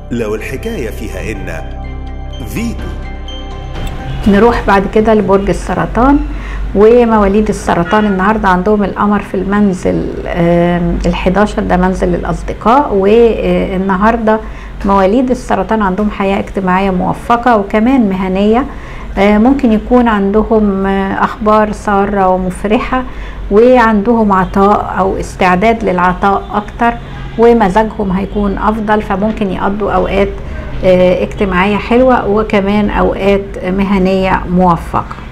لو الحكاية فيها إن فيتو نروح بعد كده لبرج السرطان ومواليد السرطان النهارده عندهم القمر في المنزل ال 11 ده منزل الاصدقاء والنهارده مواليد السرطان عندهم حياه اجتماعيه موفقه وكمان مهنيه آه، ممكن يكون عندهم آه، اخبار ساره ومفرحه وعندهم عطاء او استعداد للعطاء اكتر ومزاجهم هيكون افضل فممكن يقضوا اوقات آه، اجتماعيه حلوه وكمان اوقات مهنيه موفقه